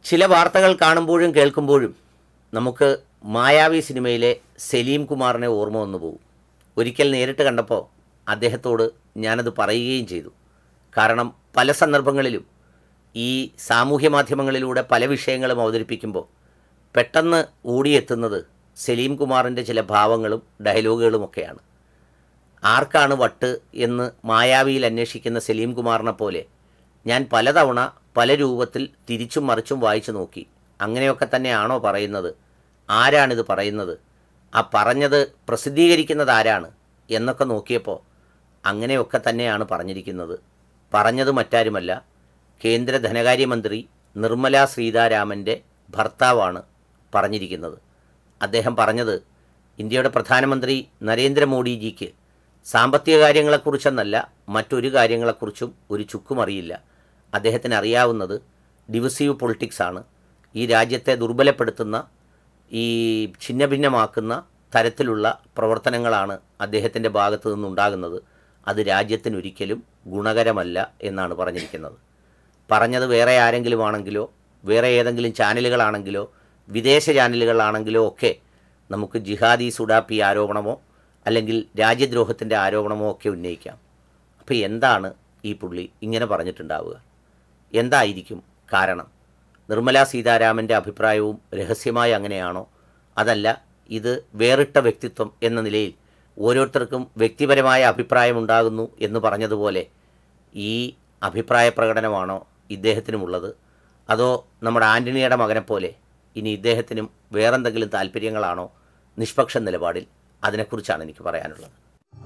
ചില വാർത്തകൾ കാണുമ്പോഴും കേൾക്കുമ്പോഴും നമുക്ക് മായാവി സിനിമയിലെ സലീം കുമാറിനെ ഓർമ്മ വന്നു പോകും ഒരിക്കൽ നേരിട്ട് കണ്ടപ്പോൾ അദ്ദേഹത്തോട് ഞാനത് പറയുകയും ചെയ്തു കാരണം പല സന്ദർഭങ്ങളിലും ഈ സാമൂഹ്യ മാധ്യമങ്ങളിലൂടെ പല വിഷയങ്ങളും അവതരിപ്പിക്കുമ്പോൾ പെട്ടെന്ന് ഓടിയെത്തുന്നത് സലീം കുമാറിൻ്റെ ചില ഭാവങ്ങളും ഡയലോഗുകളുമൊക്കെയാണ് ആർക്കാണ് വട്ട് എന്ന് മായാവിയിൽ അന്വേഷിക്കുന്ന സലീം കുമാറിനെ പോലെ ഞാൻ പലതവണ പല രൂപത്തിൽ തിരിച്ചും മറിച്ചും വായിച്ചു നോക്കി അങ്ങനെയൊക്കെ തന്നെയാണോ പറയുന്നത് ആരാണിത് പറയുന്നത് ആ പറഞ്ഞത് പ്രസിദ്ധീകരിക്കുന്നത് ആരാണ് എന്നൊക്കെ നോക്കിയപ്പോൾ അങ്ങനെയൊക്കെ തന്നെയാണ് പറഞ്ഞിരിക്കുന്നത് പറഞ്ഞത് മറ്റാരുമല്ല കേന്ദ്ര ധനകാര്യമന്ത്രി നിർമ്മല സീതാരാമൻ്റെ ഭർത്താവാണ് പറഞ്ഞിരിക്കുന്നത് അദ്ദേഹം പറഞ്ഞത് ഇന്ത്യയുടെ പ്രധാനമന്ത്രി നരേന്ദ്രമോദിജിക്ക് സാമ്പത്തിക കാര്യങ്ങളെക്കുറിച്ചെന്നല്ല മറ്റൊരു കാര്യങ്ങളെക്കുറിച്ചും ഒരു ചുക്കും അറിയില്ല അദ്ദേഹത്തിന് അറിയാവുന്നത് ഡിവിസീവ് പൊളിറ്റിക്സാണ് ഈ രാജ്യത്തെ ദുർബലപ്പെടുത്തുന്ന ഈ ഛിന്നഭിന്നമാക്കുന്ന തരത്തിലുള്ള പ്രവർത്തനങ്ങളാണ് അദ്ദേഹത്തിൻ്റെ ഭാഗത്തു നിന്നുണ്ടാകുന്നത് അത് രാജ്യത്തിനൊരിക്കലും ഗുണകരമല്ല എന്നാണ് പറഞ്ഞിരിക്കുന്നത് പറഞ്ഞത് വേറെ ആരെങ്കിലും ആണെങ്കിലോ വേറെ ഏതെങ്കിലും ചാനലുകളാണെങ്കിലോ വിദേശ ചാനലുകളാണെങ്കിലോ ഒക്കെ നമുക്ക് ജിഹാദി സുഡാപ്പി ആരോപണമോ അല്ലെങ്കിൽ രാജ്യദ്രോഹത്തിൻ്റെ ആരോപണമോ ഒക്കെ ഉന്നയിക്കാം അപ്പോൾ എന്താണ് ഈ പുള്ളി ഇങ്ങനെ പറഞ്ഞിട്ടുണ്ടാവുക എന്തായിരിക്കും കാരണം നിർമ്മല സീതാരാമൻ്റെ അഭിപ്രായവും രഹസ്യമായി അങ്ങനെയാണോ അതല്ല ഇത് വേറിട്ട വ്യക്തിത്വം എന്ന നിലയിൽ ഓരോരുത്തർക്കും വ്യക്തിപരമായ അഭിപ്രായമുണ്ടാകുന്നു എന്ന് പറഞ്ഞതുപോലെ ഈ അഭിപ്രായ പ്രകടനമാണോ ഇദ്ദേഹത്തിനുമുള്ളത് അതോ നമ്മുടെ ആൻ്റണിയുടെ മകനെ പോലെ ഇനി ഇദ്ദേഹത്തിനും വേറെന്തെങ്കിലും താല്പര്യങ്ങളാണോ നിഷ്പക്ഷ നിലപാടിൽ അതിനെക്കുറിച്ചാണ് എനിക്ക് പറയാനുള്ളത്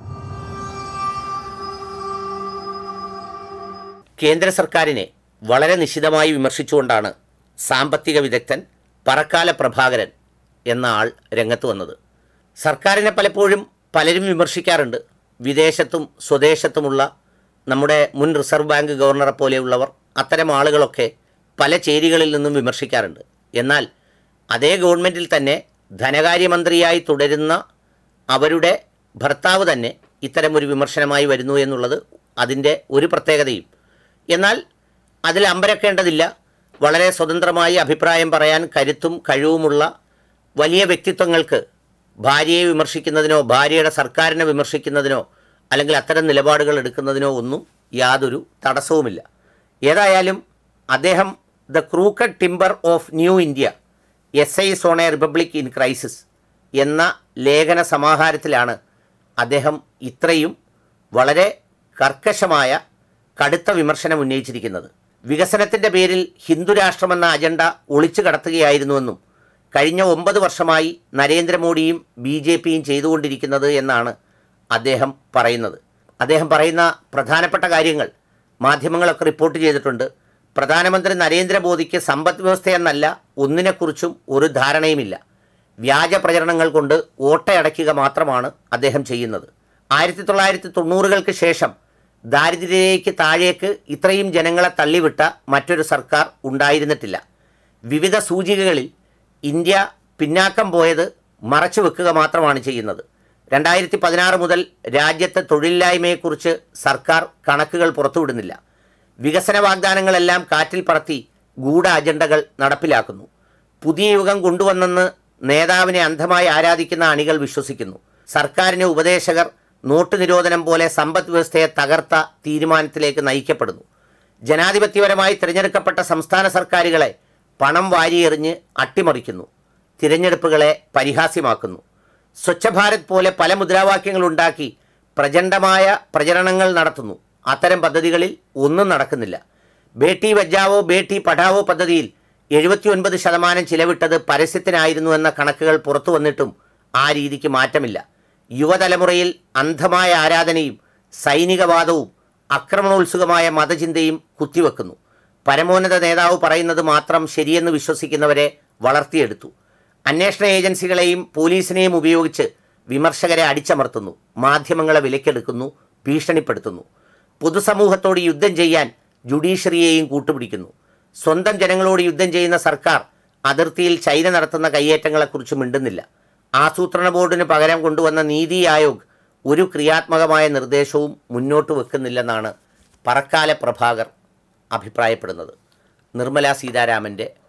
കേന്ദ്ര സർക്കാരിനെ വളരെ നിശിതമായി വിമർശിച്ചുകൊണ്ടാണ് സാമ്പത്തിക വിദഗ്ധൻ പറക്കാല പ്രഭാകരൻ എന്ന ആൾ രംഗത്ത് വന്നത് സർക്കാരിനെ പലപ്പോഴും പലരും വിമർശിക്കാറുണ്ട് വിദേശത്തും സ്വദേശത്തുമുള്ള നമ്മുടെ മുൻ റിസർവ് ബാങ്ക് ഗവർണറെ പോലെയുള്ളവർ അത്തരം ആളുകളൊക്കെ പല ചേരികളിൽ നിന്നും വിമർശിക്കാറുണ്ട് എന്നാൽ അതേ ഗവൺമെൻറ്റിൽ തന്നെ ധനകാര്യമന്ത്രിയായി തുടരുന്ന അവരുടെ ഭർത്താവ് തന്നെ ഇത്തരം ഒരു വിമർശനമായി വരുന്നു എന്നുള്ളത് അതിൻ്റെ ഒരു പ്രത്യേകതയും എന്നാൽ അതിൽ അമ്പരക്കേണ്ടതില്ല വളരെ സ്വതന്ത്രമായി അഭിപ്രായം പറയാൻ കരുത്തും കഴിവുമുള്ള വലിയ വ്യക്തിത്വങ്ങൾക്ക് ഭാര്യയെ വിമർശിക്കുന്നതിനോ ഭാര്യയുടെ സർക്കാരിനെ വിമർശിക്കുന്നതിനോ അല്ലെങ്കിൽ അത്തരം നിലപാടുകൾ എടുക്കുന്നതിനോ ഒന്നും യാതൊരു തടസ്സവുമില്ല ഏതായാലും അദ്ദേഹം the crooked timber of new India essays on a republic in crisis എന്ന ലേഖന സമാഹാരത്തിലാണ് അദ്ദേഹം ഇത്രയും വളരെ കർക്കശമായ കടുത്ത വിമർശനം ഉന്നയിച്ചിരിക്കുന്നത് വികസനത്തിൻ്റെ പേരിൽ ഹിന്ദുരാഷ്ട്രമെന്ന അജണ്ട ഒളിച്ചു കടത്തുകയായിരുന്നുവെന്നും കഴിഞ്ഞ ഒമ്പത് വർഷമായി നരേന്ദ്രമോദിയും ബി ജെ പിയും ചെയ്തുകൊണ്ടിരിക്കുന്നത് എന്നാണ് അദ്ദേഹം പറയുന്നത് അദ്ദേഹം പറയുന്ന പ്രധാനപ്പെട്ട കാര്യങ്ങൾ മാധ്യമങ്ങളൊക്കെ റിപ്പോർട്ട് ചെയ്തിട്ടുണ്ട് പ്രധാനമന്ത്രി നരേന്ദ്രമോദിക്ക് സമ്പദ് വ്യവസ്ഥയെന്നല്ല ഒന്നിനെക്കുറിച്ചും ഒരു ധാരണയുമില്ല വ്യാജ പ്രചരണങ്ങൾ കൊണ്ട് ഓട്ടയടയ്ക്കുക മാത്രമാണ് അദ്ദേഹം ചെയ്യുന്നത് ആയിരത്തി തൊള്ളായിരത്തി തൊണ്ണൂറുകൾക്ക് ശേഷം ദാരിദ്ര്യരേഖയ്ക്ക് താഴേക്ക് ഇത്രയും ജനങ്ങളെ തള്ളിവിട്ട മറ്റൊരു സർക്കാർ ഉണ്ടായിരുന്നിട്ടില്ല വിവിധ സൂചികകളിൽ ഇന്ത്യ പിന്നാക്കം പോയത് മറച്ചു വെക്കുക മാത്രമാണ് ചെയ്യുന്നത് രണ്ടായിരത്തി പതിനാറ് മുതൽ രാജ്യത്തെ തൊഴിലില്ലായ്മയെക്കുറിച്ച് സർക്കാർ കണക്കുകൾ പുറത്തുവിടുന്നില്ല വികസന വാഗ്ദാനങ്ങളെല്ലാം കാറ്റിൽ പറത്തി ഗൂഢ അജണ്ടകൾ നടപ്പിലാക്കുന്നു പുതിയ യുഗം കൊണ്ടുവന്നെന്ന് നേതാവിനെ അന്ധമായി ആരാധിക്കുന്ന അണികൾ വിശ്വസിക്കുന്നു സർക്കാരിന് ഉപദേശകർ നോട്ട് നിരോധനം പോലെ സമ്പദ് വ്യവസ്ഥയെ തകർത്ത തീരുമാനത്തിലേക്ക് നയിക്കപ്പെടുന്നു ജനാധിപത്യപരമായി തിരഞ്ഞെടുക്കപ്പെട്ട സംസ്ഥാന സർക്കാരുകളെ പണം വാരിയെറിഞ്ഞ് അട്ടിമറിക്കുന്നു തിരഞ്ഞെടുപ്പുകളെ പരിഹാസ്യമാക്കുന്നു സ്വച്ഛ ഭാരത് പോലെ പല മുദ്രാവാക്യങ്ങൾ ഉണ്ടാക്കി പ്രചണ്ഡമായ പ്രചരണങ്ങൾ നടത്തുന്നു അത്തരം പദ്ധതികളിൽ ഒന്നും നടക്കുന്നില്ല ബേട്ടി ബച്ചാവോ ബേട്ടി പഠാവോ പദ്ധതിയിൽ എഴുപത്തിയൊൻപത് ശതമാനം ചിലവിട്ടത് പരസ്യത്തിനായിരുന്നു എന്ന കണക്കുകൾ പുറത്തു വന്നിട്ടും ആ രീതിക്ക് മാറ്റമില്ല യുവതലമുറയിൽ അന്ധമായ ആരാധനയും സൈനികവാദവും ആക്രമണോത്സുകമായ മതചിന്തയും കുത്തിവെക്കുന്നു പരമോന്നത നേതാവ് പറയുന്നത് മാത്രം ശരിയെന്ന് വിശ്വസിക്കുന്നവരെ വളർത്തിയെടുത്തു അന്വേഷണ ഏജൻസികളെയും പോലീസിനെയും ഉപയോഗിച്ച് വിമർശകരെ അടിച്ചമർത്തുന്നു മാധ്യമങ്ങളെ വിലക്കെടുക്കുന്നു ഭീഷണിപ്പെടുത്തുന്നു പൊതുസമൂഹത്തോട് യുദ്ധം ചെയ്യാൻ ജുഡീഷ്യറിയെയും കൂട്ടുപിടിക്കുന്നു സ്വന്തം ജനങ്ങളോട് യുദ്ധം ചെയ്യുന്ന സർക്കാർ അതിർത്തിയിൽ ചൈന നടത്തുന്ന കയ്യേറ്റങ്ങളെക്കുറിച്ച് മിണ്ടുന്നില്ല ആസൂത്രണ ബോർഡിന് പകരം കൊണ്ടുവന്ന നീതി ആയോഗ് ഒരു ക്രിയാത്മകമായ നിർദ്ദേശവും മുന്നോട്ട് വെക്കുന്നില്ലെന്നാണ് പറക്കാല പ്രഭാകർ അഭിപ്രായപ്പെടുന്നത് നിർമ്മല സീതാരാമൻ്റെ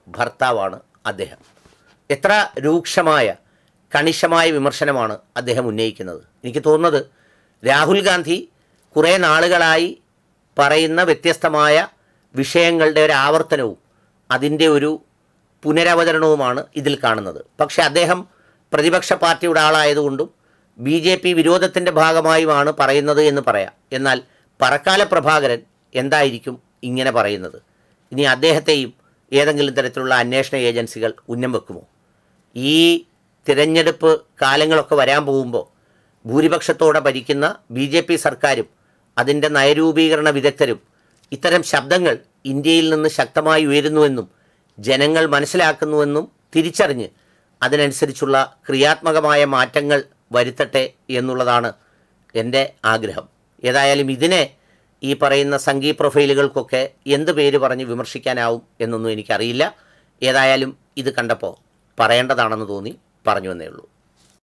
ഭർത്താവാണ് അദ്ദേഹം എത്ര രൂക്ഷമായ കണിശമായ വിമർശനമാണ് അദ്ദേഹം ഉന്നയിക്കുന്നത് എനിക്ക് തോന്നുന്നത് രാഹുൽ ഗാന്ധി കുറേ നാളുകളായി പറയുന്ന വ്യത്യസ്തമായ വിഷയങ്ങളുടെ ഒരു ആവർത്തനവും അതിൻ്റെ ഒരു പുനരവതരണവുമാണ് ഇതിൽ കാണുന്നത് പക്ഷേ അദ്ദേഹം പ്രതിപക്ഷ പാർട്ടിയുടെ ആളായതുകൊണ്ടും ബി ജെ പി വിരോധത്തിൻ്റെ ഭാഗമായുമാണ് പറയുന്നത് എന്ന് പറയാം എന്നാൽ പറക്കാല പ്രഭാകരൻ എന്തായിരിക്കും ഇങ്ങനെ പറയുന്നത് ഇനി അദ്ദേഹത്തെയും ഏതെങ്കിലും തരത്തിലുള്ള അന്വേഷണ ഏജൻസികൾ ഉന്നം വെക്കുമോ ഈ തിരഞ്ഞെടുപ്പ് കാലങ്ങളൊക്കെ വരാൻ പോകുമ്പോൾ ഭൂരിപക്ഷത്തോടെ ഭരിക്കുന്ന ബി ജെ പി സർക്കാരും അതിൻ്റെ നയരൂപീകരണ വിദഗ്ധരും ഇത്തരം ശബ്ദങ്ങൾ ഇന്ത്യയിൽ നിന്ന് ശക്തമായി ഉയരുന്നുവെന്നും ജനങ്ങൾ മനസ്സിലാക്കുന്നുവെന്നും തിരിച്ചറിഞ്ഞ് അതിനനുസരിച്ചുള്ള ക്രിയാത്മകമായ മാറ്റങ്ങൾ വരുത്തട്ടെ എന്നുള്ളതാണ് എൻ്റെ ആഗ്രഹം ഏതായാലും ഇതിനെ ഈ പറയുന്ന സംഗീ പ്രൊഫൈലുകൾക്കൊക്കെ എന്ത് പേര് പറഞ്ഞ് വിമർശിക്കാനാവും എന്നൊന്നും എനിക്കറിയില്ല ഏതായാലും ഇത് കണ്ടപ്പോൾ പറയേണ്ടതാണെന്ന് തോന്നി പറഞ്ഞു എന്നേ ഉള്ളൂ